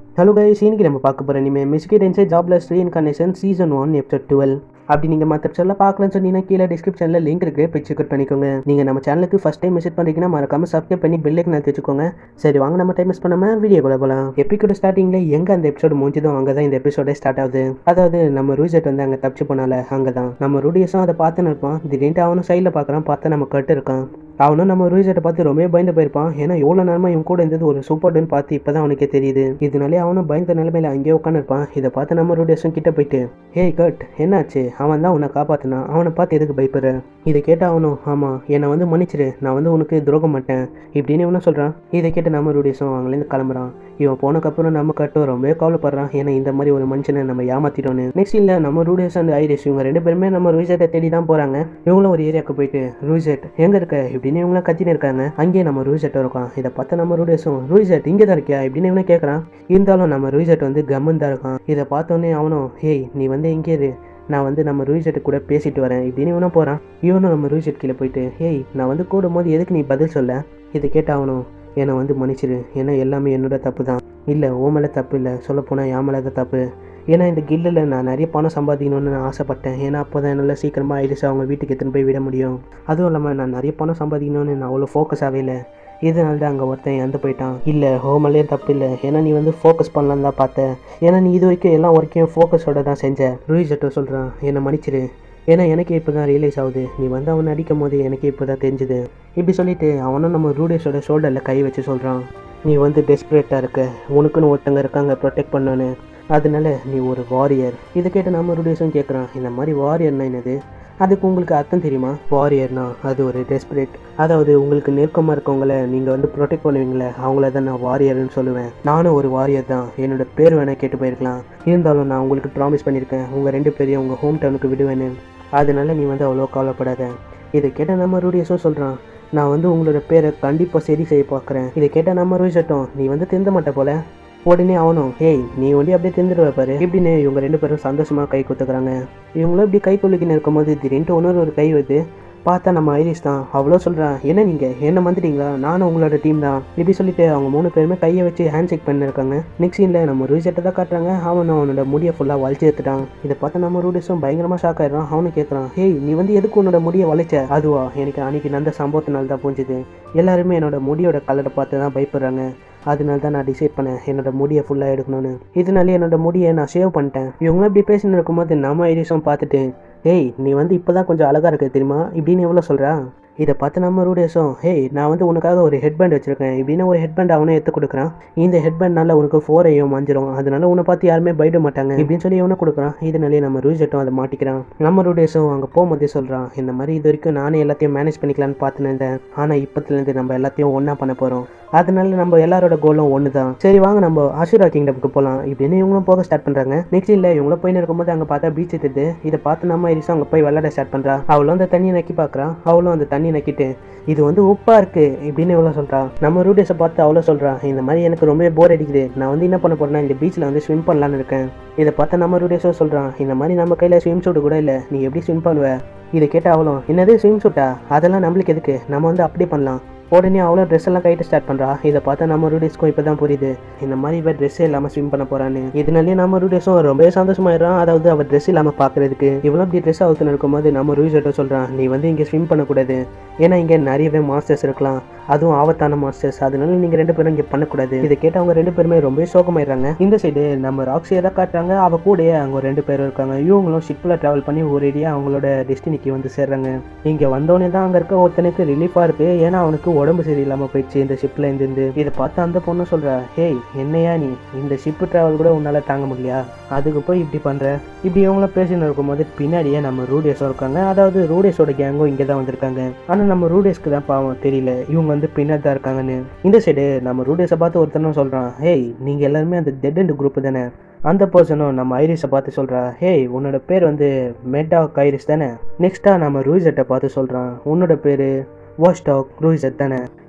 hello guys இன்னைக்கு நம்ம பார்க்க போகிற இனிமே Mushoku Tensei jobless reincarnation season one episode twelve அப்படி நீங்கள் மற்ற எபிசோடில் பார்க்கலன்னு சொன்னீங்கன்னா கீழே டிஸ்கிரிப்ஷனில் லிங்க் இருக்கு போய் செக் பண்ணிக்கோங்க நீங்கள் நம்ம சேனலுக்கு ஃபஸ்ட் டைம் விசிட் பண்ணுறீங்கன்னா மறக்காம சப்ஸ்கிரைப் பண்ணி பெல்லைக்கு நான் வச்சுக்கோங்க சரி வாங்க நம்ம டைம் மிஸ் பண்ணாமல் வீடியோ கூட போகலாம் எப்பிக்கோட ஸ்டார்டிங்கில் எங்கே அந்த எபிசோடு முடிஞ்சதோ அங்கே தான் இந்த எபிசோடே ஸ்டார்ட் ஆகுது அதாவது நம்ம ரூசெட் வந்து அங்கே தப்பிச்சு போனால அங்கே தான் நம்ம ரூடியஸும் அதை பார்த்துன்னு இருப்பான் திடீர்னு அவனும் சைடில் பார்க்குறான் பார்த்தா நம்ம கட்டு இருக்கான் அவனும் நம்ம ரூசெட்டை பார்த்து ரொம்ப பயந்து போயிருப்பான் ஏன்னா எவ்வளோ நேரமா இவன் கூட இருந்தது ஒரு சூப்பர்டுன்னு பார்த்து இப்போ தான் அவனுக்கே தெரியுது இதனாலே அவனும் பயந்த நிலைமையில அங்கேயே உட்காந்துருப்பான் இதை பார்த்து நம்ம ரூடியஸும் கிட்ட போயிட்டு ஹேய் கட் என்னாச்சு அவன் தான் உன்னை காப்பாற்றினான் அவனை பார்த்து எதுக்கு பயப்படுற இதை கேட்ட அவனும் ஆமாம் என்னை வந்து மன்னிச்சிரு நான் வந்து உனக்கு துரோகம் மாட்டேன் இப்படின்னு இவனும் சொல்கிறான் இதை கேட்டு நம்ம ரூடியஸும் அவங்களேருந்து கிளம்புறான் இவன் போனக்கப்புறம் நம்ம கட்டும் ரொம்ப கவலைப்படுறான் ஏன்னா இந்த மாதிரி ஒரு மனுஷனை நம்ம ஏமாத்திட்டோன்னு நெக்ஸ்ட் இல்லை நம்ம ரூடியஸ் அண்ட் ஐரிஸ் இவங்க ரெண்டு பேருமே நம்ம ரூசெட்டை தேடி தான் போகிறாங்க இவங்களும் ஒரு ஏரியாவுக்கு போயிட்டு ரூசெட் எங்கே இருக்க இப்படின்னு இவங்களும் கத்தின்னு இருக்காங்க அங்கேயே நம்ம ரூசெட் இருக்கான் இதை பார்த்து நம்ம ரூடியஸும் ரூசெட் இங்கே தான் இருக்கியா இப்படின்னு இவனை கேட்குறான் இருந்தாலும் நம்ம ரூசெட் வந்து கம்மன் தான் இருக்கான் இதை பார்த்தோன்னே அவனும் ஹேய் நீ வந்து இங்கே இரு நான் வந்து நம்ம ரூசெட்டு கூட பேசிட்டு வரேன் இப்படின்னு இவனும் போகிறான் இவனும் நம்ம ரூசெட் கீழே போயிட்டு ஹேய் நான் வந்து கூடும்போது எதுக்கு நீ பதில் சொல்ல இதை கேட்ட அவனும் என்னை வந்து மன்னிச்சிரு ஏன்னா எல்லாமே என்னோட தப்பு தான் இல்லை ஓ மேலே தப்பு இல்லை சொல்லப்போனால் என் மேலே தான் தப்பு ஏன்னா இந்த கில்லில் நான் நிறைய பணம் சம்பாதிக்கணும்னு நான் ஆசைப்பட்டேன் ஏன்னா அப்போ தான் என்னால் சீக்கிரமாக ஆயிடுச்சு அவங்க வீட்டுக்கு எடுத்துன்னு போய் விட முடியும் அதுவும் இல்லாமல் நான் நிறைய பணம் சம்பாதிக்கணும்னு நான் அவ்வளோ ஃபோக்கஸ் ஆகவே இல்லை இதனால தான் அங்கே ஒருத்தன் இறந்து போயிட்டான் இல்லை ஹோமலே தப்பு இல்லை ஏன்னா நீ வந்து ஃபோக்கஸ் பண்ணலாம் தான் பார்த்த ஏன்னா நீ இது வரைக்கும் எல்லா ஒர்க்கையும் ஃபோக்கஸோட தான் செஞ்ச ரூஹித் ஜட்டோ சொல்கிறான் என்னை மன்னிச்சிரு ஏன்னா எனக்கே இப்போ தான் ரியலைஸ் ஆகுது நீ வந்து அவனை அடிக்கும் போது எனக்கே இப்போ தான் தெரிஞ்சுது இப்படி சொல்லிட்டு அவனும் நம்ம ரூடேஸோட ஷோல்டரில் கை வச்சு சொல்கிறான் நீ வந்து டெஸ்பரேட்டாக இருக்க உனக்குன்னு ஒருத்தங்க இருக்காங்க ப்ரொடெக்ட் பண்ணணுன்னு அதனால நீ ஒரு வாரியர் இதை கேட்டு நம்ம ரூடேஸும் கேட்குறான் இந்த மாதிரி வாரியர்னா என்னது அதுக்கு உங்களுக்கு அர்த்தம் தெரியுமா வாரியர்னா அது ஒரு டெஸ்பரேட் அதாவது உங்களுக்கு நெருக்கமாக இருக்கவங்கள நீங்கள் வந்து ப்ரொடெக்ட் பண்ணுவீங்களே அவங்கள தான் நான் வாரியர்னு சொல்லுவேன் நானும் ஒரு வாரியர் தான் என்னோட பேர் வேணால் கேட்டு போயிருக்கலாம் இருந்தாலும் நான் உங்களுக்கு ப்ராமிஸ் பண்ணியிருக்கேன் உங்கள் ரெண்டு பேரையும் உங்கள் ஹோம் டவுனுக்கு விடுவேன்னு அதனால நீ வந்து அவ்வளோ கவலைப்படாத இதை கேட்ட நம்ம ரூடியஸும் சொல்கிறான் நான் வந்து உங்களோட பேரை கண்டிப்பாக சரி செய்ய பார்க்குறேன் இதை கேட்ட நம்ம ரூசட்டும் நீ வந்து திருந்த மாட்ட போல உடனே அவனும் ஹேய் நீ ஒண்டி அப்படியே திந்துருவ பாரு இப்படின்னு இவங்க ரெண்டு பேரும் சந்தோஷமா கை குத்துக்கிறாங்க இவங்களும் இப்படி கை குலுக்கின்னு இருக்கும்போது திடீர்னு இன்னொரு ஒரு கை வருது பார்த்தா நம்ம ஐரிஸ் தான் அவ்வளோ சொல்கிறான் என்ன நீங்கள் என்ன வந்துட்டீங்களா நானும் உங்களோட டீம் தான் இப்படி சொல்லிட்டு அவங்க மூணு பேருமே கையை வச்சு ஹேண்ட் ஷேக் பண்ணிருக்காங்க நெக்ஸ்ட் சீனில் நம்ம ரூசெட்டை தான் காட்டுறாங்க அவனும் அவனோட முடியை ஃபுல்லாக வளைச்சி எடுத்துட்டான் இதை பார்த்து நம்ம ரூடிஸும் பயங்கரமாக ஷாக் ஆயிடுறான் அவனும் கேட்குறான் ஹேய் நீ வந்து எதுக்கு உன்னோட முடியை வளைச்ச அதுவா எனக்கு அன்னைக்கு நடந்த சம்பவத்தினால தான் புரிஞ்சுது எல்லாருமே என்னோட முடியோட கலரை பார்த்து தான் பயப்படுறாங்க அதனால தான் நான் டிசைட் பண்ணேன் என்னோட முடியை ஃபுல்லாக எடுக்கணும்னு இதனாலே என்னோட முடியை நான் சேவ் பண்ணிட்டேன் இவங்க இப்படி பேசின்னு இருக்கும்போது நம்ம ஐரிஸும் பார்த்துட்டு ஏய் நீ வந்து இப்போ தான் கொஞ்சம் அழகாக இருக்க தெரியுமா இப்படின்னு எவ்வளோ சொல்கிறா இதை பார்த்து நம்ம ரூடேஸும் ஹேய் நான் வந்து உனக்காக ஒரு ஹெட்பேண்ட் வச்சிருக்கேன் இப்படின்னு ஒரு ஹெட்பேண்ட் அவனே எடுத்து கொடுக்குறான் இந்த ஹெட்பேண்ட்னால உனக்கு ஃபோர் ஐயும் மஞ்சிரும் அதனால உன்னை பார்த்து யாருமே பயப்பட மாட்டாங்க இப்படின்னு சொல்லி இவனை கொடுக்குறான் இதனாலே நம்ம ரூஜெட்டும் அதை மாட்டிக்கிறான் நம்ம ரூடேஸும் அங்கே போகும்போதே சொல்கிறான் இந்த மாதிரி இது வரைக்கும் நானே எல்லாத்தையும் மேனேஜ் பண்ணிக்கலான்னு பார்த்துன்னு இருந்தேன் ஆனால் இப்போத்துலேருந்து நம்ம எல்லாத்தையும் ஒன்றா பண்ண போகிறோம் அதனால நம்ம எல்லாரோட கோலும் ஒன்று தான் சரி வாங்க நம்ம ஆஷுரா கிங்டம்க்கு போகலாம் இப்படின்னு இவங்களும் போக ஸ்டார்ட் பண்ணுறாங்க நெக்ஸ்ட் இல்லை இவங்களும் போயின்னு இருக்கும்போது அங்கே பார்த்தா பீச் தெரியுது இதை பார்த்து நம்ம ஐரிஸும் அங்கே போய் விளையாட ஸ்டார்ட் பண்ணுறா அவளும் அந்த தண்ணியை நக்கி பார்க்குறா அவளும் அந்த தண்ணி நக்கிட்டு இது வந்து உப்பா இருக்கு இப்படின்னு இவ்வளோ சொல்கிறா நம்ம ரூடேஸை பார்த்து அவ்வளோ சொல்கிறா இந்த மாதிரி எனக்கு ரொம்ப போர் அடிக்குது நான் வந்து என்ன பண்ண போறேன்னா இந்த பீச்சில் வந்து ஸ்விம் பண்ணலான்னு இருக்கேன் இதை பார்த்து நம்ம ரூடேஸும் சொல்கிறான் இந்த மாதிரி நம்ம கையில் ஸ்விம் சூட் கூட இல்லை நீ எப்படி ஸ்விம் பண்ணுவ இதை கேட்ட அவளும் என்னது ஸ்விம் சூட்டா அதெல்லாம் நம்மளுக்கு எதுக்கு நம்ம வந்து அப்படியே பண்ணலாம் உடனே அவ்வளோ ட்ரெஸ் எல்லாம் கைட்டு ஸ்டார்ட் பண்ணுறா இதை பார்த்தா நம்ம ரூடேஸ்க்கும் இப்போ தான் புரியுது இந்த மாதிரி இவ ட்ரெஸ்ஸே இல்லாமல் ஸ்விம் பண்ண போகிறான்னு இதனாலே நம்ம ரூடேஸும் ரொம்பவே சந்தோஷமாயிடுறான் அதாவது அவள் ட்ரெஸ் இல்லாமல் பார்க்குறதுக்கு இவ்வளோ இப்படி ட்ரெஸ் அவுத்துன்னு இருக்கும்போது நம்ம ரூசெட்டை சொல்கிறான் நீ வந்து இங்கே ஸ்விம் பண்ணக்கூடாது ஏன்னா இங்கே நிறையவே மாஸ்டர்ஸ் இருக்கலாம் அதுவும் ஆபத்தான மாஸ்டர்ஸ் அதனால நீங்கள் ரெண்டு பேரும் இங்கே பண்ணக்கூடாது இதை கேட்டு அவங்க ரெண்டு பேருமே ரொம்பவே சோகமாயிடுறாங்க இந்த சைடு நம்ம ராக்ஸியை தான் காட்டுறாங்க அவ கூடயே அங்கே ரெண்டு பேரும் இருக்காங்க இவங்களும் ஷிப்பில் ட்ராவல் பண்ணி ஒரேடியாக அவங்களோட டெஸ்டினிக்கு வந்து சேர்றாங்க இங்கே வந்தோடனே தான் அங்கே இருக்க ஒருத்தனுக்கு ரிலீஃபாக இருக்குது ஏன்னா அவனுக்கு உடம்பு சரியில்லாமல் போயிடுச்சு இந்த ஷிப்பில் இருந்து இதை பார்த்து அந்த பொண்ணு சொல்கிறா ஹேய் என்னையா நீ இந்த ஷிப்பு ட்ராவல் கூட உன்னால் தாங்க முடியலையா அதுக்கு போய் இப்படி பண்ணுற இப்படி இவங்களும் பேசின்னு இருக்கும்போது பின்னாடியே நம்ம ரூடேஸும் இருக்காங்க அதாவது ரூடேஸோட கேங்கும் இங்கே தான் வந்திருக்காங்க ஆனால் நம்ம ரூடேஸ்க்கு தான் பாவம் தெரியல இவங்க வந்து பின்னாடி தான் இருக்காங்கன்னு இந்த சைடு நம்ம ரூடேஸை பார்த்து ஒருத்தனும் சொல்கிறான் ஹேய் நீங்கள் எல்லாருமே அந்த டெட் அண்ட் குரூப் தானே அந்த பர்சனும் நம்ம ஐரிஸை பார்த்து சொல்கிறா ஹேய் உன்னோட பேர் வந்து மெட்டா கைரிஸ் தானே நெக்ஸ்ட்டாக நம்ம ரூசெட்டை பார்த்து சொல்கிறான் உன்னோட பேர் வாஷ்டாக் ரூசெட் தானே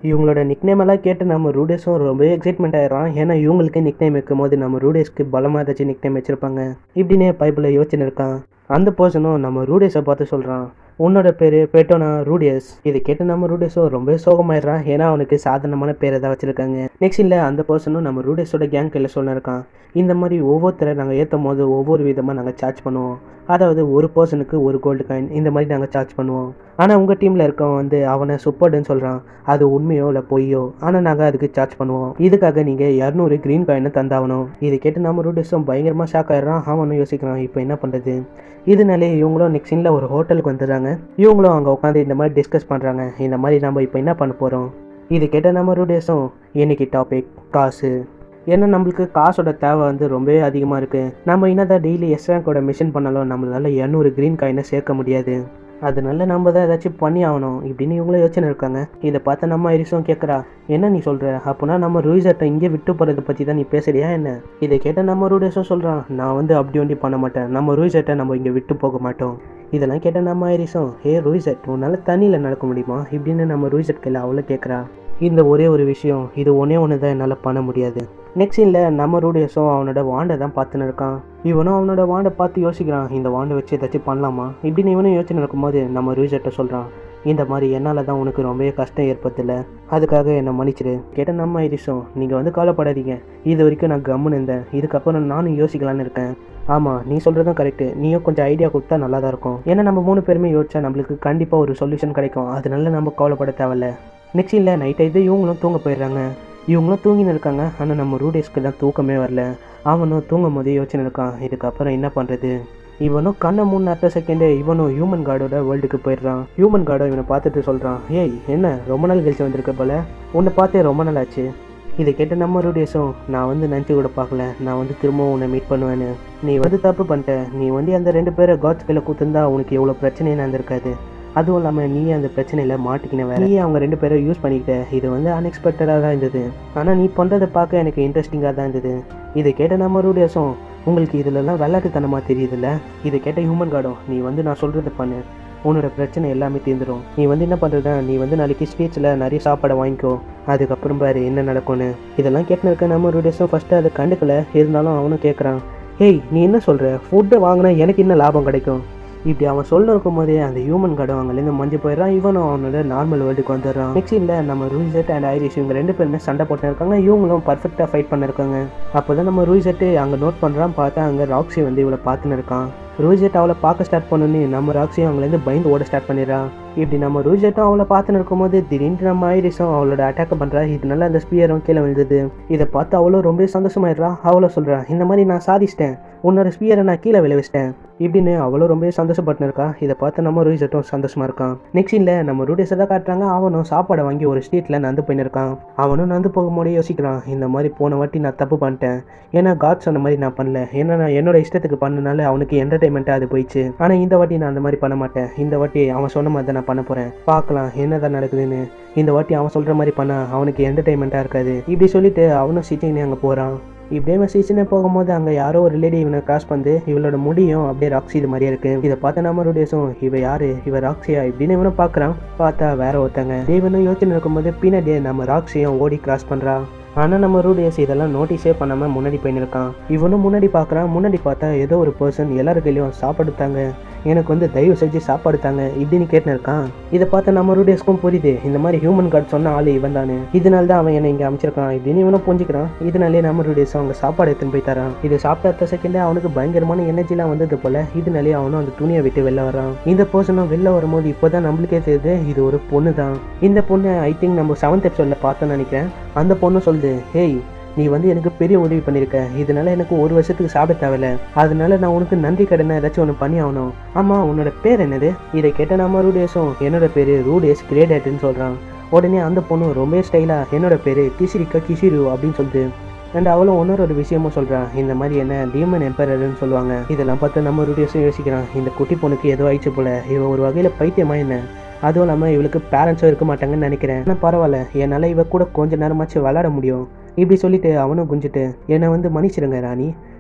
இவங்களோட நிக்நேம் எல்லாம் கேட்டு நம்ம ரூடேஸும் ரொம்ப எக்ஸைட்மெண்ட் ஆயிடுறான் ஏன்னா இவங்களுக்கு நிக்நேம் வைக்கும் போது நம்ம ரூடேஸ்க்கு பலமாக ஏதாச்சும் நிக்நேம் வச்சிருப்பாங்க இப்படின்னே பைப்பில் யோசனை இருக்கான் அந்த பர்சனும் நம்ம ரூடேஸை பார்த்து சொல்கிறான் உன்னோட பேர் பெட்டோனா ரூடியஸ் இது கேட்டு நம்ம ரூடியஸோ ரொம்ப சோகமாயிடுறான் ஏன்னா அவனுக்கு சாதாரணமான பேர் தான் வச்சிருக்காங்க நெக்ஸ்ட் இல்லை அந்த பர்சனும் நம்ம ரூடியஸோட கேங் கையில் சொல்லிருக்கான் இந்த மாதிரி ஒவ்வொருத்தரை நாங்கள் ஏற்றும் போது ஒவ்வொரு விதமாக நாங்கள் சார்ஜ் பண்ணுவோம் அதாவது ஒரு பர்சனுக்கு ஒரு கோல்டு காயின் இந்த மாதிரி நாங்கள் சார்ஜ் பண்ணுவோம் ஆனால் உங்கள் டீமில் இருக்கவன் வந்து அவனை சூப்பர்டுன்னு சொல்கிறான் அது உண்மையோ இல்லை பொய்யோ ஆனால் நாங்கள் அதுக்கு சார்ஜ் பண்ணுவோம் இதுக்காக நீங்கள் இரநூறு க்ரீன் காயினை தந்தாகணும் இது கேட்டு நம்ம ரூடிஸும் பயங்கரமாக ஷாக் ஆயிடுறான் அவனும் யோசிக்கிறான் இப்போ என்ன பண்ணுறது இதனாலே இவங்களும் நெக்ஸ்ட் சீனில் ஒரு ஹோட்டலுக்கு வந்துடுறாங்க இவங்களும் அங்கே உட்காந்து இந்த மாதிரி டிஸ்கஸ் பண்ணுறாங்க இந்த மாதிரி நம்ம இப்போ என்ன பண்ண போகிறோம் இது கேட்ட நம்ம ரூடேஸும் இன்னைக்கு டாபிக் காசு ஏன்னா நம்மளுக்கு காசோட தேவை வந்து ரொம்பவே அதிகமாக இருக்குது நம்ம என்னதான் டெய்லி எஸ் ரேங்கோட மிஷின் பண்ணாலும் நம்மளால இரநூறு க்ரீன் காயினை சேர்க்க முடியாது அதனால நம்ம தான் ஏதாச்சும் பண்ணி ஆகணும் இப்படின்னு இவங்களும் யோசனை இருக்காங்க இதை பார்த்து நம்ம ஐரிஸும் கேட்குறா என்ன நீ சொல்கிற அப்போனா நம்ம ரூசட்டை இங்கே விட்டு போகிறத பற்றி தான் நீ பேசுறியா என்ன இதை கேட்ட நம்ம ரூடேஸும் சொல்கிறான் நான் வந்து அப்படி ஒண்டி பண்ண மாட்டேன் நம்ம ரூசட்டை நம்ம இங்கே விட்டு போக மாட்டோம் இதெல்லாம் கேட்ட நம்ம ஐரிஸும் ஹே ரூசட் உன்னால் தண்ணியில் நடக்க முடியுமா இப்படின்னு நம்ம ரூசட் கையில் அவ்வளோ கேட்குறா இந்த ஒரே ஒரு விஷயம் இது ஒன்றே ஒன்று தான் என்னால் பண்ண முடியாது நெக்ஸ்ட் இல்லை நம்ம ரூடியஸும் அவனோட வாண்டை தான் பார்த்துன்னு இருக்கான் இவனும் அவனோட வாண்டை பார்த்து யோசிக்கிறான் இந்த வாண்டை வச்சு ஏதாச்சும் பண்ணலாமா இப்படின்னு இவனும் யோசனை இருக்கும்போது நம்ம ரூஜர்ட்ட சொல்கிறான் இந்த மாதிரி என்னால் தான் உனக்கு ரொம்பவே கஷ்டம் ஏற்படுத்தல அதுக்காக என்னை மன்னிச்சிடு கேட்ட நம்ம ஐரிஷும் நீங்கள் வந்து கவலைப்படாதீங்க இது வரைக்கும் நான் கம்முன்னு இருந்தேன் இதுக்கப்புறம் நானும் யோசிக்கலான்னு இருக்கேன் ஆமாம் நீ சொல்கிறதும் கரெக்டு நீயும் கொஞ்சம் ஐடியா கொடுத்தா நல்லா தான் இருக்கும் ஏன்னா நம்ம மூணு பேருமே யோசிச்சா நம்மளுக்கு கண்டிப்பாக ஒரு சொல்யூஷன் கிடைக்கும் அதனால நம்ம கவலைப்பட தேவையில்ல நெக்ஸ்ட் இல்லை நைட் ஆயிடுது இவங்களும் தூங்க போயிடுறாங்க இவங்களும் தூங்கின்னு இருக்காங்க ஆனால் நம்ம ரூடேஸ்க்கு தான் தூக்கமே வரல அவனும் தூங்கும் போதே யோசனை இருக்கான் இதுக்கப்புறம் என்ன பண்ணுறது இவனும் கண்ணை மூணு அடுத்த செகண்டே இவனும் ஹியூமன் கார்டோட வேர்ல்டுக்கு போயிடுறான் ஹியூமன் கார்டோ இவனை பார்த்துட்டு சொல்கிறான் ஏய் என்ன ரொம்ப நாள் கழிச்சு வந்திருக்க போல உன்னை பார்த்தே ரொம்ப நாள் ஆச்சு இதை கேட்ட நம்ம ரூடேஸும் நான் வந்து நினச்சி கூட பார்க்கல நான் வந்து திரும்பவும் உன்னை மீட் பண்ணுவேன்னு நீ வந்து தப்பு பண்ணிட்ட நீ வந்து அந்த ரெண்டு பேரை காட்ஸ் கையில் கூத்துருந்தா உனக்கு எவ்வளோ பிரச்சனையே நடந்திருக்காது அதுவும் இல்லாமல் நீ அந்த பிரச்சனையில் மாட்டிக்கின வேற நீ அவங்க ரெண்டு பேரும் யூஸ் பண்ணிக்கிட்ட இது வந்து அன்எக்ஸ்பெக்டடாக தான் இருந்தது ஆனால் நீ பண்ணுறதை பார்க்க எனக்கு இன்ட்ரெஸ்டிங்காக தான் இருந்தது இதை கேட்ட நம்ம ரூடியஸும் உங்களுக்கு இதிலெல்லாம் விளையாட்டுத்தனமாக தெரியுதுல்ல இதை கேட்ட ஹியூமன் கார்டும் நீ வந்து நான் சொல்கிறத பண்ணு உன்னோட பிரச்சனை எல்லாமே தீர்ந்துடும் நீ வந்து என்ன பண்ணுறதா நீ வந்து நாளைக்கு ஸ்ட்ரீட்ஸில் நிறைய சாப்பாடை வாங்கிக்கோ அதுக்கப்புறம் பாரு என்ன நடக்கும்னு இதெல்லாம் கேட்டுன்னு இருக்க நம்ம ரூடியஸும் ஃபஸ்ட்டு அதை கண்டுக்கல இருந்தாலும் அவனும் கேட்குறான் ஏய் நீ என்ன சொல்கிற ஃபுட்டை வாங்கினா எனக்கு என்ன லாபம் கிடைக்கும் இப்படி அவன் சொல்ல இருக்கும் போதே அந்த ஹியூமன் கார்டு அங்கேருந்து மஞ்சு போயிடுறான் இவனும் அவனோட நார்மல் வேர்ல்டுக்கு வந்துடுறான் நெக்ஸ்ட் இல்லை நம்ம ரூசெட் அண்ட் ஐரிஷ் இவங்க ரெண்டு பேருமே சண்டை போட்டு இருக்காங்க இவங்களும் பர்ஃபெக்டாக ஃபைட் பண்ணிருக்காங்க அப்போ தான் நம்ம ரூசெட்டு அங்கே நோட் பண்ணுறான் பார்த்தா அங்கே ராக்ஸி வந்து இவளை பார்த்துன்னு இருக்கான் ரூஜெட் அவளை பார்க்க ஸ்டார்ட் பண்ணோன்னே நம்ம ராக்ஸியும் அவங்களேருந்து பயந்து ஓட ஸ்டார்ட் பண்ணிடுறான் இப்படி நம்ம ரூஜெட்டும் அவளை பார்த்துன்னு இருக்கும்போது திடீர்னு நம்ம ஐரிஸும் அவளோட அட்டாக் பண்ணுறா இதனால அந்த ஸ்பியரும் கீழே விழுந்தது இதை பார்த்து அவளும் ரொம்ப சந்தோஷமாயிடுறா அவளோ சொல்கிறா இந்த மாதிரி நான் சாதிச்சிட்டேன் உன்னோட ஸ்பியரை நான் கீழே விளைவிச்சிட்டேன் இப்படின்னு அவளும் ரொம்ப சந்தோஷப்பட்டு இருக்கா இதை பார்த்து நம்ம ரூஜெட்டும் சந்தோஷமா இருக்கான் நெக்ஸ்ட் இல்லை நம்ம ரூடேஸை தான் காட்டுறாங்க அவனும் சாப்பாடை வாங்கி ஒரு ஸ்ட்ரீட்டில் நடந்து போயின்னு இருக்கான் அவனும் நடந்து போகும்போதே யோசிக்கிறான் இந்த மாதிரி போன வாட்டி நான் தப்பு பண்ணிட்டேன் ஏன்னா காட் சொன்ன மாதிரி நான் பண்ணல ஏன்னா நான் என்னோட இஷ்டத்துக்கு பண்ணனால அவனுக்கு என்டர்டைன்மெண்ட்டாக அது போயிடுச்சு ஆனால் இந்த வாட்டி நான் அந்த மாதிரி பண்ண மாட்டேன் இந்த வாட்டி அவன் சொன்ன மாதிரி தான் நான் பண்ண போகிறேன் பார்க்கலாம் என்னதான் நடக்குதுன்னு இந்த வாட்டி அவன் சொல்கிற மாதிரி பண்ணா அவனுக்கு என்டர்டைன்மெண்ட்டாக இருக்காது இப்படி சொல்லிட்டு அவனும் சிட்டின்னு அங்கே போகிறான் இப்படியே இவன் சீசனே போகும்போது அங்கே யாரோ ஒரு லேடி இவனை கிராஸ் பண்ணி இவளோட முடியும் அப்படியே ராக்ஸி இது மாதிரியே இருக்கு இதை பார்த்த நம்ம ரூடேஸும் இவ யாரு இவ ராக்ஸியா இப்படின்னு இவனை பார்க்குறான் பார்த்தா வேற ஒருத்தங்க இவனும் யோசனை இருக்கும்போது பின்னாடியே நம்ம ராக்ஸியும் ஓடி கிராஸ் பண்ணுறா ஆனால் நம்ம ரூடியஸ் இதெல்லாம் நோட்டீஸே பண்ணாமல் முன்னாடி போயின்னு இருக்கான் இவனும் முன்னாடி பார்க்குறான் முன்னாடி பார்த்தா ஏதோ ஒரு பர்சன் எல்லாரு கையிலையும் சாப்பாடு தாங்க எனக்கு வந்து தயவு செஞ்சு சாப்பாடு தாங்க இப்படின்னு கேட்டுன்னு இருக்கான் இதை பார்த்து நம்ம ரூடியஸ்க்கும் புரியுது இந்த மாதிரி ஹியூமன் கார்டு சொன்ன ஆள் இவன் தானே இதனால தான் அவன் என்னை இங்கே அமைச்சிருக்கான் இப்படின்னு இவனும் புரிஞ்சுக்கிறான் இதனாலே நம்ம ரூடியஸ் அவங்க சாப்பாடு எடுத்துன்னு போய் தரான் இது சாப்பிட்ட அடுத்த செகண்டே அவனுக்கு பயங்கரமான எனர்ஜிலாம் வந்தது போல இதனாலே அவனும் அந்த துணியை விட்டு வெளில வரான் இந்த பர்சனும் வெளில வரும்போது இப்போதான் நம்மளுக்கே தெரியுது இது ஒரு பொண்ணு தான் இந்த பொண்ணு ஐ திங்க் நம்ம செவன்த் எபிசோட்ல பார்த்தோம்னு நினைக்கிறேன் அந்த பொண்ணு சொல்லுது ஹேய் நீ வந்து எனக்கு பெரிய உதவி பண்ணியிருக்க இதனால எனக்கு ஒரு வருஷத்துக்கு சாப்பிட தேவையில்ல அதனால நான் உனக்கு நன்றி கடனை ஏதாச்சும் ஒன்று பண்ணி ஆகணும் ஆமாம் உன்னோட பேர் என்னது இதை கேட்ட நம்ம ரூடேஸும் என்னோட பேர் ரூடேஸ் கிரேடேட்டுன்னு சொல்கிறான் உடனே அந்த பொண்ணு ரொம்ப ஸ்டைலாக என்னோட பேர் கிசிரிக்கா கிசிரு அப்படின்னு சொல்லுது அண்ட் அவளும் இன்னொரு ஒரு விஷயமும் சொல்கிறான் இந்த மாதிரி என்ன டீமன் எம்பரர்னு சொல்லுவாங்க இதெல்லாம் பார்த்து நம்ம ரூடியஸும் யோசிக்கிறான் இந்த குட்டி பொண்ணுக்கு ஏதோ ஆயிடுச்சு போல இவ ஒரு வகையில் பைத்தியமா என்ன அதுவும் இல்லாமல் இவளுக்கு பேரண்ட்ஸும் இருக்க மாட்டாங்கன்னு நினைக்கிறேன் ஆனால் பரவாயில்ல என்னால் இவ கூட கொஞ்ச நேரமாச்சும் விளாட முடியும் இப்படி சொல்லிட்டு அவனும் குஞ்சிட்டு என்னை வந்து மன்னிச்சிடுங்க ராணி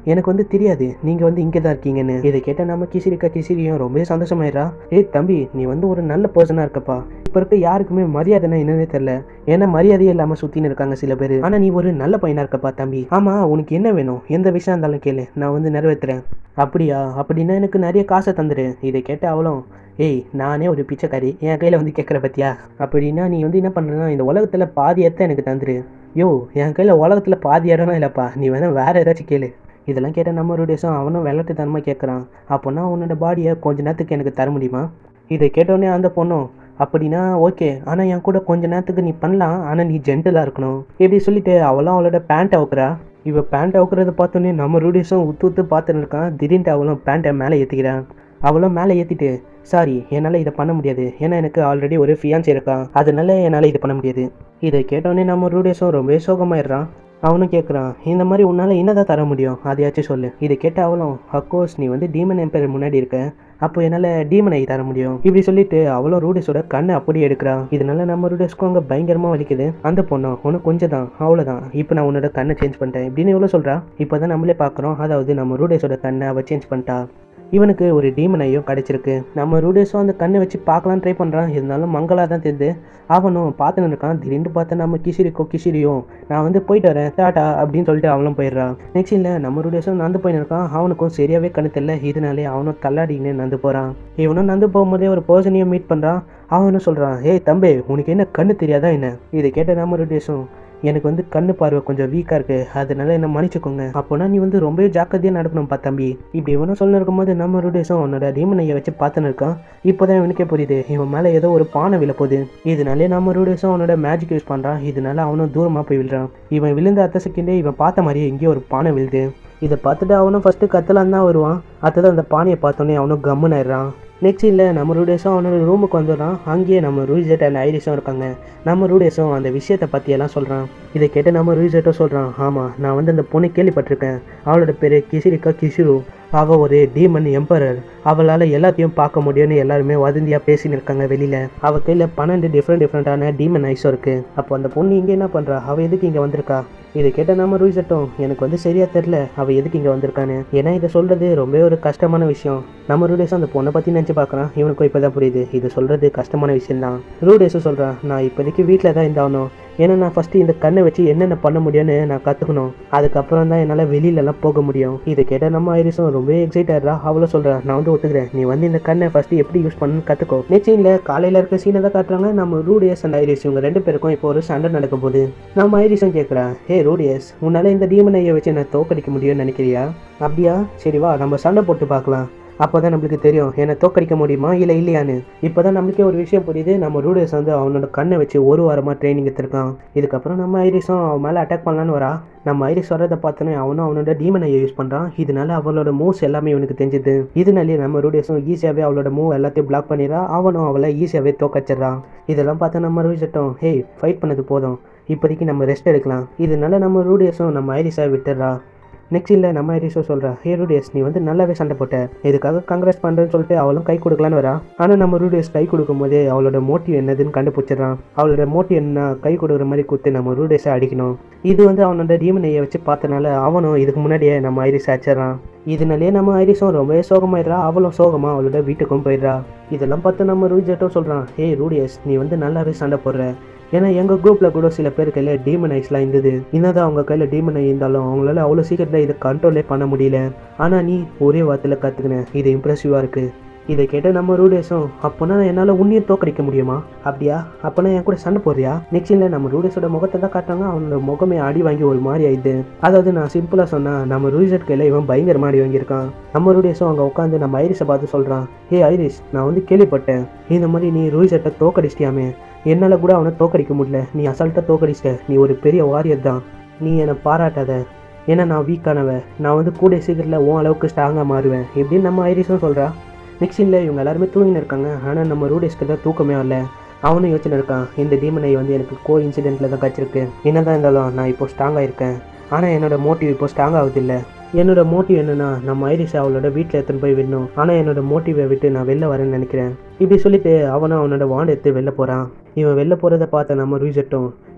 எனக்கு வந்து தெரியாது நீங்கள் வந்து இங்கே தான் இருக்கீங்கன்னு இதை கேட்ட நம்ம கிசிரிக்கா கிசிரியும் ரொம்ப சந்தோஷமாயிரா ஏய் தம்பி நீ வந்து ஒரு நல்ல பர்சனாக இருக்கப்பா இப்போ இருக்க யாருக்குமே மரியாதைனா என்னன்னே தெரில ஏன்னா மரியாதையே இல்லாமல் சுற்றின்னு இருக்காங்க சில பேர் ஆனால் நீ ஒரு நல்ல பையனாக இருக்கப்பா தம்பி ஆமாம் உனக்கு என்ன வேணும் எந்த விஷயம் இருந்தாலும் கேளு நான் வந்து நிறைவேற்றுறேன் அப்படியா அப்படின்னா எனக்கு நிறைய காசை தந்துடு இதை கேட்ட அவளும் ஏய் நானே ஒரு பிச்சைக்காரி என் கையில் வந்து கேட்குற பத்தியா அப்படின்னா நீ வந்து என்ன பண்ணுறனா இந்த உலகத்தில் பாதி இடத்த எனக்கு தந்துரு யோ என் கையில் உலகத்தில் பாதி இடம்லாம் இல்லைப்பா நீ வேணா வேற ஏதாச்சும் கேளு இதெல்லாம் கேட்ட நம்ம ஒரு டேஸும் அவனும் விளையாட்டுத்தனமாக கேட்குறான் அப்போனா உன்னோட பாடியை கொஞ்ச நேரத்துக்கு எனக்கு தர முடியுமா இதை கேட்டோடனே அந்த பொண்ணும் அப்படின்னா ஓகே ஆனால் என் கூட கொஞ்ச நேரத்துக்கு நீ பண்ணலாம் ஆனால் நீ ஜென்டலாக இருக்கணும் இப்படி சொல்லிட்டு அவளும் அவளோட பேண்ட் அவுக்குறா இவ பேண்ட் அவுக்குறத பார்த்தோன்னே நம்ம ரூடிஸும் உத்து உத்து பார்த்துன்னு இருக்கான் திடீர்னு அவளும் பேண்ட்டை மேலே ஏற்றிக்கிறான் அவளும் மேலே ஏற்றிட்டு சாரி என்னால் இதை பண்ண முடியாது ஏன்னா எனக்கு ஆல்ரெடி ஒரு ஃபியான்ஸ் இருக்கான் அதனால என்னால் இது பண்ண முடியாது இதை கேட்டோடனே நம்ம ரூடிஸும் ரொம்பவே சோகமாயிடுறான் அவனும் கேட்குறான் இந்த மாதிரி உன்னால் என்னதான் தர முடியும் அதையாச்சும் சொல்லு இதை கேட்ட அவளும் அக்கோர்ஸ் நீ வந்து டீமன் எம்பையர் முன்னாடி இருக்க அப்போ என்னால் டீமன் ஐ தர முடியும் இப்படி சொல்லிட்டு அவளும் ரூடிஸோட கண்ணை அப்படியே எடுக்கிறான் இதனால நம்ம ரூடிஸ்க்கும் அங்கே பயங்கரமாக வலிக்குது அந்த பொண்ணும் உனக்கு கொஞ்சம் தான் அவ்வளோதான் இப்போ நான் உன்னோட கண்ணை சேஞ்ச் பண்ணிட்டேன் இப்படின்னு எவ்வளோ சொல்கிறா இப்போ தான் நம்மளே பார்க்குறோம் அதாவது நம்ம ரூடேஸோட கண்ணை அவள் சேஞ்ச் பண்ணிட்டா இவனுக்கு ஒரு டீமன் ஐயோ கிடச்சிருக்கு நம்ம ரூடேஸும் அந்த கண்ணை வச்சு பார்க்கலாம் ட்ரை பண்ணுறான் இருந்தாலும் மங்களாக தான் தெரியுது அவனும் பார்த்துன்னு இருக்கான் திடீர்னு பார்த்தா நம்ம கிசிரிக்கோ கிசிரியும் நான் வந்து போயிட்டு வரேன் டாட்டா அப்படின்னு சொல்லிட்டு அவனும் போயிடுறான் நெக்ஸ்ட் இல்லை நம்ம ரூடேஸும் நடந்து போயின்னு இருக்கான் அவனுக்கும் சரியாகவே கண்ணு தெரியல இதனாலே அவனும் தள்ளாடின்னு நடந்து போகிறான் இவனும் நடந்து போகும்போதே ஒரு பர்சனையும் மீட் பண்ணுறான் அவனும் சொல்கிறான் ஏய் தம்பி உனக்கு என்ன கண்ணு தெரியாதா என்ன இதை கேட்ட நம்ம ரூடேஸும் எனக்கு வந்து கண்ணு பார்வை கொஞ்சம் வீக்காக இருக்குது அதனால என்ன மன்னிச்சுக்கோங்க அப்போனா நீ வந்து ரொம்பவே ஜாக்கிரதையாக நடக்கணும்ப்பா தம்பி இப்படி இவனும் சொல்ல இருக்கும்போது நம்ம ரூடேஸும் உன்னோட டீமனையை வச்சு பார்த்துன்னு இருக்கான் இப்போதான் இவனுக்கே புரியுது இவன் மேலே ஏதோ ஒரு பானை விழ போகுது இதனாலே நம்ம ரூடேஸும் அவனோட மேஜிக் யூஸ் பண்ணுறான் இதனால அவனும் தூரமாக போய் விழுறான் இவன் விழுந்த அடுத்த செகண்டே இவன் பார்த்த மாதிரியே எங்கேயோ ஒரு பானை விழுது இதை பார்த்துட்டு அவனும் ஃபஸ்ட்டு கத்தலான் தான் வருவான் அடுத்தது அந்த பானையை பார்த்தோன்னே அவனும் கம்முன்னு ஆயிடுறான் நெக்ஸ்ட் இல்லை நம்ம ரூடேஸும் அவனோட ரூமுக்கு வந்துடுறான் அங்கேயே நம்ம ரூஜெட் அண்ட் ஐரிஸும் இருக்காங்க நம்ம ரூடேஸும் அந்த விஷயத்தை பற்றியெல்லாம் சொல்கிறான் இதை கேட்டு நம்ம ரூஜெட்டும் சொல்கிறான் ஆமாம் நான் வந்து அந்த பொண்ணை கேள்விப்பட்டிருக்கேன் அவளோட பேர் கிசிரிக்கா கிஷிரு அவள் ஒரு டீமன் எம்பரர் அவளால் எல்லாத்தையும் பார்க்க முடியும்னு எல்லாருமே வதந்தியாக பேசின்னு இருக்காங்க வெளியில் அவள் கையில் பன்னெண்டு டிஃப்ரெண்ட் டிஃப்ரெண்ட்டான டீமன் ஐஸும் இருக்குது அப்போ அந்த பொண்ணு இங்கே என்ன பண்ணுறா அவள் எதுக்கு இங்கே வந்திருக்கா இதை கேட்ட நம்ம ரூசட்டும் எனக்கு வந்து சரியா தெரில அவள் எதுக்கு இங்கே வந்திருக்கான்னு ஏன்னா இதை சொல்கிறது ரொம்ப ஒரு கஷ்டமான விஷயம் நம்ம ரூடேஸும் அந்த பொண்ணை பற்றி நினச்சி பார்க்குறான் இவனுக்கும் இப்போ தான் புரியுது இது சொல்கிறது கஷ்டமான விஷயம் தான் ரூடேஸும் சொல்கிறான் நான் இப்போதைக்கு வீட்டில் தான் இருந்தாகணும் ஏன்னா நான் ஃபஸ்ட்டு இந்த கண்ணை வச்சு என்னென்ன பண்ண முடியும்னு நான் கற்றுக்கணும் அதுக்கப்புறம் தான் என்னால் வெளியிலலாம் போக முடியும் இதை கேட்ட நம்ம ஐரிஸும் ரொம்ப எக்ஸைட் ஆகிறா அவளும் சொல்கிறா நான் வந்து ஒத்துக்கிறேன் நீ வந்து இந்த கண்ணை ஃபஸ்ட்டு எப்படி யூஸ் பண்ணணும்னு கற்றுக்கோ நிச்சயம் காலையில் இருக்க சீனை தான் காட்டுறாங்க நம்ம ரூடியஸ் அண்ட் ஐரிஸ் இவங்க ரெண்டு பேருக்கும் இப்போ ஒரு சண்டை நடக்க போகுது நம்ம ஐரிஸும் கேட்குறா ஹே ரூடியஸ் உன்னால் இந்த டீமன் ஐயை வச்சு நான் தோக்கடிக்க முடியும்னு நினைக்கிறியா அப்படியா சரி வா நம்ம சண்டை போட்டு பார்க்கலாம் அப்போ தான் நம்மளுக்கு தெரியும் என்னை தோக்கடிக்க முடியுமா இல்லை இல்லையான்னு இப்போ தான் நம்மளுக்கே ஒரு விஷயம் புரியுது நம்ம ரூடேஸ் வந்து அவனோட கண்ணை வச்சு ஒரு வாரமாக ட்ரைனிங் எடுத்திருக்கான் இதுக்கப்புறம் நம்ம ஐரிஸும் அவன் மேலே அட்டாக் பண்ணலான்னு வரா நம்ம ஐரிஸ் வரதை பார்த்தோன்னே அவனும் அவனோட டீமனை யூஸ் பண்ணுறான் இதனால அவளோட மூவ்ஸ் எல்லாமே இவனுக்கு தெரிஞ்சுது இதனாலே நம்ம ரூடேஸும் ஈஸியாகவே அவளோட மூவ் எல்லாத்தையும் பிளாக் பண்ணிடுறா அவனும் அவளை ஈஸியாகவே தோக்கச்சிட்றான் இதெல்லாம் பார்த்து நம்ம ரூஜட்டும் ஹே ஃபைட் பண்ணது போதும் இப்போதைக்கு நம்ம ரெஸ்ட் எடுக்கலாம் இதனால நம்ம ரூடியஸும் நம்ம ஐரிஸை விட்டுறா நெக்ஸ்ட் இல்லை நம்ம ஐரிஸும் சொல்கிறா ஹே ரூடியஸ் நீ வந்து நல்லாவே சண்டை போட்ட இதுக்காக காங்கிரஸ் பண்ணுறேன்னு சொல்லிட்டு அவளும் கை கொடுக்கலான்னு வரா ஆனால் நம்ம ரூடியஸ் கை கொடுக்கும்போதே அவளோட மோட்டிவ் என்னதுன்னு கண்டுபிடிச்சிடறான் அவளோட மோட்டிவ் என்ன கை கொடுக்குற மாதிரி கொடுத்து நம்ம ரூடியஸை அடிக்கணும் இது வந்து அவனோட டீமனையை வச்சு பார்த்தனால அவனும் இதுக்கு முன்னாடியே நம்ம ஐரிஸ் அடிச்சிடறான் இதனாலேயே நம்ம ஐரிஸும் ரொம்பவே சோகமாயிடுறா அவளும் சோகமாக அவளோட வீட்டுக்கும் போயிடுறா இதெல்லாம் பார்த்து நம்ம ரூஜெட்டும் சொல்கிறான் ஹே ரூடியஸ் நீ வந்து நல்லாவே சண்டை போடுற ஏன்னா எங்கள் குரூப்பில் கூட சில பேர் கையில் டீமன் ஐஸ்லாம் இருந்தது என்னதான் அவங்க கையில் டீமன் ஐ இருந்தாலும் அவங்களால அவ்வளோ சீக்கிரத்தில் இதை கண்ட்ரோலே பண்ண முடியல ஆனால் நீ ஒரே வார்த்தையில் கற்றுக்கினேன் இது இம்ப்ரெசிவாக இருக்குது இதை கேட்ட நம்ம ரூடேஸும் அப்போனா என்னால் உன்னையும் தோக்கடிக்க முடியுமா அப்படியா அப்போனா என் கூட சண்டை போடுறியா நெக்ஸ்ட்டில் நம்ம ரூடேஸோட முகத்தை தான் காட்டுறாங்க அவனோட முகமே அடி வாங்கி ஒரு மாதிரி ஆயிடுது அதாவது நான் சிம்பிளாக சொன்னால் நம்ம ரூசட் கையில் இவன் பயங்கரமாக அடி வாங்கியிருக்கான் நம்ம ரூடேஸும் அங்கே உட்காந்து நம்ம ஐரிஸை பார்த்து சொல்கிறான் ஏ ஐரிஸ் நான் வந்து கேள்விப்பட்டேன் இந்த மாதிரி நீ ரூசட்டை தோக்கடிச்சிட்டியாமே என்னால் கூட அவனை தோக்கடிக்க முடியல நீ அசால்ட்டாக தோக்கடிச்சிட்ட நீ ஒரு பெரிய வாரியர் தான் நீ என்னை பாராட்டாத ஏன்னா நான் வீக்கானவன் நான் வந்து கூட சீக்கிரத்தில் உன் அளவுக்கு ஸ்ட்ராங்காக மாறுவேன் இப்படின்னு நம்ம ஐரிஸும் சொல்கிறா நெக்ஸ்ட் இல்லை இவங்க எல்லாருமே தூங்கின்னு இருக்காங்க ஆனால் நம்ம ரூடேஸ்க்கு தான் தூக்கமே வரல அவனும் யோசனை இருக்கான் இந்த டீமனை வந்து எனக்கு கோ இன்சிடென்ட்டில் தான் கிடச்சிருக்கு என்னதான் இருந்தாலும் நான் இப்போ ஸ்ட்ராங்காக இருக்கேன் ஆனால் என்னோட மோட்டிவ் இப்போ ஸ்ட்ராங் ஆகுதில்ல என்னோட மோட்டிவ் என்னன்னா நம்ம ஐரிஸ் அவளோட வீட்டில் எடுத்துன்னு போய் விடணும் ஆனால் என்னோட மோட்டிவை விட்டு நான் வெளில வரேன்னு நினைக்கிறேன் இப்படி சொல்லிட்டு அவனும் அவனோட வாண்ட் எடுத்து வெளில போகிறான் இவன் வெளில போகிறத பார்த்த நம்ம ரூசட்டும்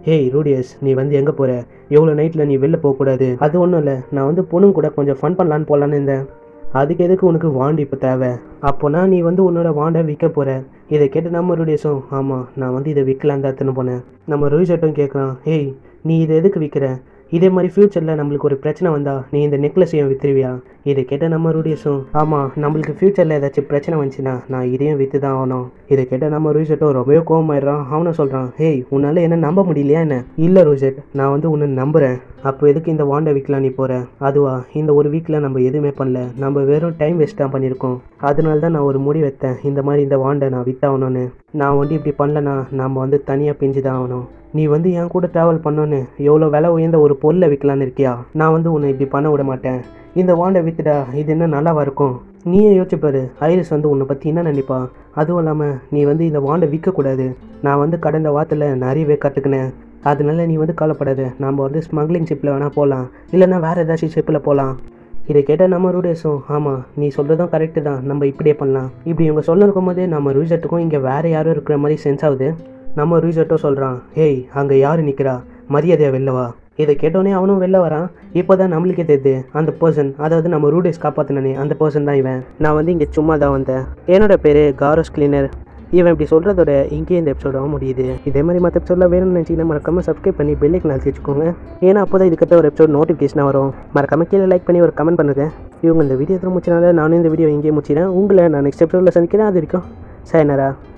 ஹேய் ரூடியஸ் நீ வந்து எங்கே போகிற எவ்வளோ நைட்டில் நீ வெளில போகக்கூடாது அது ஒன்றும் இல்லை நான் வந்து பொண்ணுங்க கூட கொஞ்சம் ஃபன் பண்ணலான்னு போகலான்னு இருந்தேன் அதுக்கு எதுக்கு உனக்கு வாண்டு இப்போ தேவை அப்போனா நீ வந்து உன்னோட வாண்டை விற்க போகிற இதை கேட்டு நம்ம ரூடியஸும் ஆமாம் நான் வந்து இதை விற்கலான்னு தான் எடுத்துன்னு போனேன் நம்ம ரோஹிஷட்டும் கேட்குறான் ஹேய் நீ இதை எதுக்கு விற்கிற இதே மாதிரி ஃப்யூச்சரில் நம்மளுக்கு ஒரு பிரச்சனை வந்தா நீ இந்த நெக்லஸ் ஏன் விற்றுருவியா இதை கேட்ட நம்ம ரூடியஸும் ஆமாம் நம்மளுக்கு ஃப்யூச்சரில் ஏதாச்சும் பிரச்சனை வந்துச்சுன்னா நான் இதையும் விற்று தான் ஆகணும் இதை கேட்ட நம்ம ரூசெட்டும் ரொம்பவே கோவமாயிடுறான் அவனும் சொல்கிறான் ஹேய் உன்னால் என்ன நம்ப முடியலையா என்ன இல்லை ரூசெட் நான் வந்து உன்னை நம்புகிறேன் அப்போ எதுக்கு இந்த வாண்டை விற்கலாம் நீ போகிற அதுவா இந்த ஒரு வீக்கில் நம்ம எதுவுமே பண்ணல நம்ம வெறும் டைம் வேஸ்ட் தான் பண்ணியிருக்கோம் அதனால தான் நான் ஒரு முடிவு எடுத்தேன் இந்த மாதிரி இந்த வாண்டை நான் வித்தாகணும்னு நான் வந்து இப்படி பண்ணலனா நம்ம வந்து தனியாக பிஞ்சு தான் ஆகணும் நீ வந்து என் கூட ட்ராவல் பண்ணோன்னு எவ்வளோ விலை உயர்ந்த ஒரு பொருளை விற்கலான்னு இருக்கியா நான் வந்து உன்னை இப்படி பண்ண விட மாட்டேன் இந்த வாண்டை வித்துடா இது என்ன நல்லாவா இருக்கும் நீயே யோசிச்சு பாரு ஐரிஸ் வந்து உன்னை பற்றி என்ன நினைப்பா அதுவும் இல்லாமல் நீ வந்து இந்த வாண்டை விற்கக்கூடாது நான் வந்து கடந்த வாரத்தில் நிறையவே கற்றுக்கினேன் அதனால நீ வந்து கவலைப்படாத நம்ம வந்து ஸ்மக்லிங் ஷிப்பில் வேணால் போகலாம் இல்லைன்னா வேறு ஏதாச்சும் ஷிப்பில் போகலாம் இதை கேட்டால் நம்ம ரூடேஸும் ஆமாம் நீ சொல்கிறதும் கரெக்டு தான் நம்ம இப்படியே பண்ணலாம் இப்படி இவங்க சொல்ல இருக்கும்போதே நம்ம ரூசட்டுக்கும் இங்கே வேறு யாரும் இருக்கிற மாதிரி சென்ஸ் ஆகுது நம்ம ரூசட்டும் சொல்கிறான் ஹேய் அங்கே யார் நிற்கிறா மரியாதையா வெளில வா இதை கேட்டோடனே அவனும் வெளில வரான் இப்போ தான் நம்மளுக்கே தெரியுது அந்த பர்சன் அதாவது நம்ம ரூடேஸ் காப்பாற்றினே அந்த பர்சன் தான் இவன் நான் வந்து இங்கே சும்மா தான் வந்தேன் என்னோட பேர் காரோஸ் கிளீனர் இவன் இப்படி சொல்கிறதோட இங்கேயே இந்த எபிசோடாக முடியுது இதே மாதிரி மற்ற எபிசோடில் வேணும்னு நினச்சிங்கன்னா மறக்காமல் சப்ஸ்கிரைப் பண்ணி பெல்லைக்கு நாள் வச்சுக்கோங்க ஏன்னா அப்போ தான் இதுக்கிட்ட ஒரு எபிசோட் நோட்டிஃபிகேஷனாக வரும் மறக்காம கீழே லைக் பண்ணி ஒரு கமெண்ட் பண்ணுங்க இவங்க இந்த வீடியோ எத்தனை முடிச்சனால நானும் இந்த வீடியோ இங்கேயே முடிச்சிடறேன் உங்களை நான் நெக்ஸ்ட் எபிசோடில் சந்திக்கிறேன் அது வரைக்கும் சாயனரா